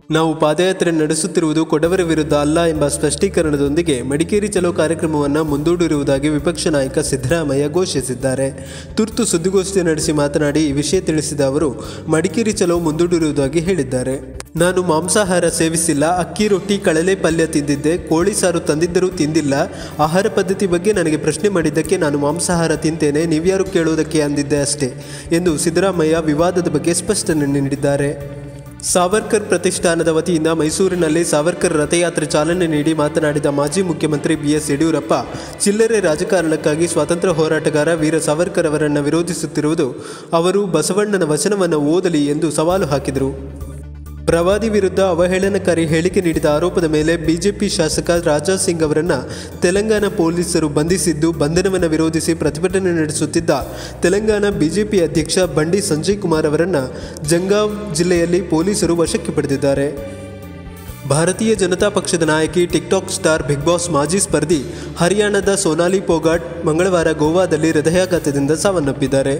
ನಾವು ಪಾದಯಾತ್ರೆ ನಡೆಸುತ್ತಿರುವುದು ಕೊಡವರ ವಿರುದ್ಧ ಅಲ್ಲ ಎಂಬ ಸ್ಪಷ್ಟೀಕರಣದೊಂದಿಗೆ ಮಡಿಕೇರಿ ಚಲೋ ಕಾರ್ಯಕ್ರಮವನ್ನು ಮುಂದೂಡಿರುವುದಾಗಿ ವಿಪಕ್ಷ ನಾಯಕ ಸಿದ್ದರಾಮಯ್ಯ ಘೋಷಿಸಿದ್ದಾರೆ ತುರ್ತು ಸುದ್ದಿಗೋಷ್ಠಿ ನಡೆಸಿ ಮಾತನಾಡಿ ಈ ವಿಷಯ ತಿಳಿಸಿದ ಅವರು ಮಡಿಕೇರಿ ಚಲೋ ಮುಂದೂಡಿರುವುದಾಗಿ ಹೇಳಿದ್ದಾರೆ ನಾನು ಮಾಂಸಾಹಾರ ಸೇವಿಸಿಲ್ಲ ಅಕ್ಕಿ ರೊಟ್ಟಿ ಕಳಲೆ ಪಲ್ಯ ತಿಂದಿದ್ದೆ ಕೋಳಿ ಸಾರು ತಂದಿದ್ದರೂ ತಿಂದಿಲ್ಲ ಆಹಾರ ಪದ್ಧತಿ ಬಗ್ಗೆ ನನಗೆ ಪ್ರಶ್ನೆ ಮಾಡಿದ್ದಕ್ಕೆ ನಾನು ಮಾಂಸಾಹಾರ ತಿಂತೇನೆ ನೀವ್ಯಾರು ಕೇಳುವುದಕ್ಕೆ ಅಂದಿದ್ದೆ ಅಷ್ಟೇ ಎಂದು ಸಿದ್ದರಾಮಯ್ಯ ವಿವಾದದ ಬಗ್ಗೆ ಸ್ಪಷ್ಟನೆ ನೀಡಿದ್ದಾರೆ ಸಾವರ್ಕರ್ ಪ್ರತಿಷ್ಠಾನದ ವತಿಯಿಂದ ಮೈಸೂರಿನಲ್ಲಿ ಸಾವರ್ಕರ್ ರಥಯಾತ್ರೆ ಚಾಲನೆ ನೀಡಿ ಮಾತನಾಡಿದ ಮಾಜಿ ಮುಖ್ಯಮಂತ್ರಿ ಬಿಎಸ್ ಯಡಿಯೂರಪ್ಪ ಚಿಲ್ಲರೆ ರಾಜಕಾರಣಕ್ಕಾಗಿ ಸ್ವಾತಂತ್ರ್ಯ ಹೋರಾಟಗಾರ ವೀರ ಸಾವರ್ಕರ್ ಅವರನ್ನು ವಿರೋಧಿಸುತ್ತಿರುವುದು ಅವರು ಬಸವಣ್ಣನ ವಚನವನ್ನು ಓದಲಿ ಎಂದು ಸವಾಲು ಹಾಕಿದರು ಪ್ರವಾದಿ ವಿರುದ್ಧ ಅವಹೇಳನಕಾರಿ ಹೇಳಿಕೆ ನೀಡಿದ ಆರೋಪದ ಮೇಲೆ ಬಿಜೆಪಿ ಶಾಸಕ ರಾಜಾ ಸಿಂಗ್ ಅವರನ್ನು ತೆಲಂಗಾಣ ಪೊಲೀಸರು ಬಂಧಿಸಿದ್ದು ಬಂಧನವನ್ನು ವಿರೋಧಿಸಿ ಪ್ರತಿಭಟನೆ ನಡೆಸುತ್ತಿದ್ದ ತೆಲಂಗಾಣ ಬಿಜೆಪಿ ಅಧ್ಯಕ್ಷ ಬಂಡಿ ಸಂಜಯ್ ಕುಮಾರ್ ಅವರನ್ನು ಜಂಗಾವ್ ಜಿಲ್ಲೆಯಲ್ಲಿ ಪೊಲೀಸರು ವಶಕ್ಕೆ ಪಡೆದಿದ್ದಾರೆ ಭಾರತೀಯ ಜನತಾ ಪಕ್ಷದ ನಾಯಕಿ ಟಿಕ್ಟಾಕ್ ಸ್ಟಾರ್ ಬಿಗ್ ಬಾಸ್ ಮಾಜಿ ಸ್ಪರ್ಧಿ ಹರಿಯಾಣದ ಸೋನಾಲಿ ಪೋಗಾಟ್ ಮಂಗಳವಾರ ಗೋವಾದಲ್ಲಿ ಹೃದಯಾಘಾತದಿಂದ ಸಾವನ್ನಪ್ಪಿದ್ದಾರೆ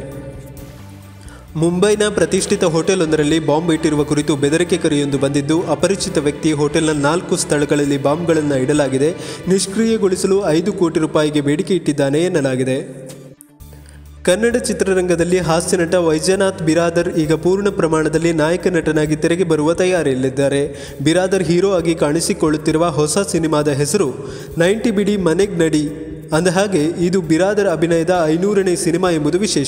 ಮುಂಬೈನ ಪ್ರತಿಷ್ಠಿತ ಹೋಟೆಲ್ವೊಂದರಲ್ಲಿ ಬಾಂಬ್ ಇಟ್ಟಿರುವ ಕುರಿತು ಬೆದರಿಕೆ ಕರೆಯೊಂದು ಬಂದಿದ್ದು ಅಪರಿಚಿತ ವ್ಯಕ್ತಿ ಹೋಟೆಲ್ನ ನಾಲ್ಕು ಸ್ಥಳಗಳಲ್ಲಿ ಬಾಂಬ್ಗಳನ್ನು ಇಡಲಾಗಿದೆ ನಿಷ್ಕ್ರಿಯಗೊಳಿಸಲು ಐದು ಕೋಟಿ ರೂಪಾಯಿಗೆ ಬೇಡಿಕೆ ಇಟ್ಟಿದ್ದಾನೆ ಎನ್ನಲಾಗಿದೆ ಕನ್ನಡ ಚಿತ್ರರಂಗದಲ್ಲಿ ಹಾಸ್ಯ ನಟ ವೈಜನಾಥ್ ಬಿರಾದರ್ ಈಗ ಪೂರ್ಣ ಪ್ರಮಾಣದಲ್ಲಿ ನಾಯಕ ನಟನಾಗಿ ತೆರೆಗೆ ಬರುವ ತಯಾರಿಯಲ್ಲಿದ್ದಾರೆ ಬಿರಾದರ್ ಹೀರೋ ಆಗಿ ಕಾಣಿಸಿಕೊಳ್ಳುತ್ತಿರುವ ಹೊಸ ಸಿನಿಮಾದ ಹೆಸರು ನೈಂಟಿ ಬಿಡಿ ಮನೆಗ್ ನಡಿ ಅಂದಹಾಗೆ ಇದು ಬಿರಾದರ್ ಅಭಿನಯದ ಐನೂರನೇ ಸಿನಿಮಾ ಎಂಬುದು ವಿಶೇಷ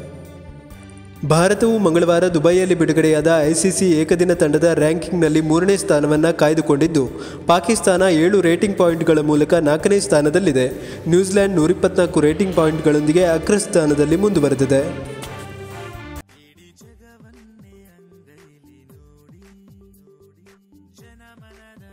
ಭಾರತವು ಮಂಗಳವಾರ ದುಬೈಯಲ್ಲಿ ಬಿಡುಗಡೆಯಾದ ಐಸಿಸಿ ಏಕದಿನ ತಂಡದ ರ್ಯಾಂಕಿಂಗ್ನಲ್ಲಿ ಮೂರನೇ ಸ್ಥಾನವನ್ನು ಕಾಯ್ದುಕೊಂಡಿದ್ದು ಪಾಕಿಸ್ತಾನ ಏಳು ರೇಟಿಂಗ್ ಪಾಯಿಂಟ್ಗಳ ಮೂಲಕ ನಾಲ್ಕನೇ ಸ್ಥಾನದಲ್ಲಿದೆ ನ್ಯೂಜಿಲೆಂಡ್ ನೂರಿಪ್ಪತ್ನಾಲ್ಕು ರೇಟಿಂಗ್ ಪಾಯಿಂಟ್ಗಳೊಂದಿಗೆ ಅಗ್ರ ಸ್ಥಾನದಲ್ಲಿ ಮುಂದುವರೆದಿದೆ ಜಗವನ್ನೇ ಅಂಗೈಲಿ ನೋಡಿ ನೋಡಿ ಜನಮನದ